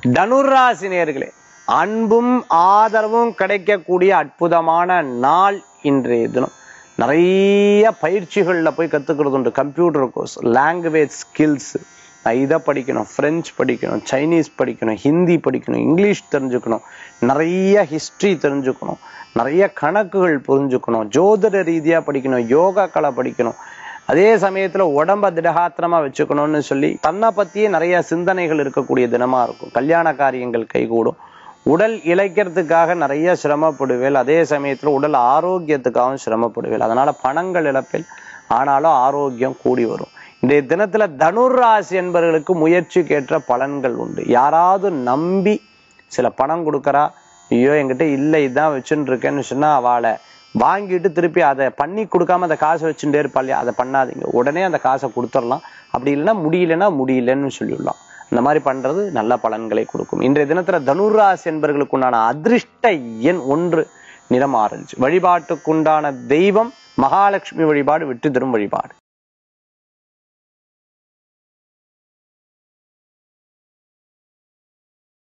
தனுராசி நேர்களே அன்பும் ஆதரவும் கிடைக்கக்கூடிய அற்புதமான நாள் இன்றைய தினம் நிறைய பயிற்சிகள்ல போய் கத்துக்கிறது உண்டு கம்ப்யூட்டர் கோர்ஸ் லாங்குவேஜ் ஸ்கில்ஸ் நான் இதை படிக்கணும் பிரெஞ்சு படிக்கணும் சைனீஸ் படிக்கணும் ஹிந்தி படிக்கணும் இங்கிலீஷ் தெரிஞ்சுக்கணும் நிறைய ஹிஸ்டரி தெரிஞ்சுக்கணும் நிறைய கணக்குகள் புரிஞ்சுக்கணும் ஜோதிட ரீதியா படிக்கணும் யோகா கலை படிக்கணும் அதே சமயத்துல உடம்ப திடகாத்திரமா வச்சுக்கணும்னு சொல்லி தன்னை பத்தியே நிறைய சிந்தனைகள் இருக்கக்கூடிய தினமா இருக்கும் கல்யாண காரியங்கள் கைகூடும் உடல் இழைக்கிறதுக்காக நிறைய சிரமப்படுவேல் அதே சமயத்துல உடல் ஆரோக்கியத்துக்காகவும் சிரமப்படுவேல் அதனால பணங்கள் இழப்பில் ஆனாலும் ஆரோக்கியம் கூடி வரும் இன்றைய தினத்துல தனுர் ராசி என்பவர்களுக்கு முயற்சிக்கேற்ற பலன்கள் உண்டு யாராவது நம்பி சில பணம் கொடுக்கறா ஐயோ என்கிட்ட இல்லை இதான் வச்சுட்டு இருக்கேன்னு சொன்னா அவளை வாங்கிட்டு திருப்பி அதை பண்ணி கொடுக்காம அந்த காசை வச்சுட்டே இருப்பா இல்லையா அதை பண்ணாதீங்க உடனே அந்த காசை கொடுத்துடலாம் அப்படி இல்லைன்னா முடியலன்னா முடியலன்னு சொல்லிடலாம் இந்த மாதிரி பண்றது நல்ல பலன்களை கொடுக்கும் இன்றைய தினத்துல தனுராசி என்பவர்களுக்கு உண்டான அதிர்ஷ்ட எண் ஒன்று நிறம் ஆரஞ்சு வழிபாட்டுக்குண்டான தெய்வம் மகாலட்சுமி வழிபாடு விட்டு தரும் வழிபாடு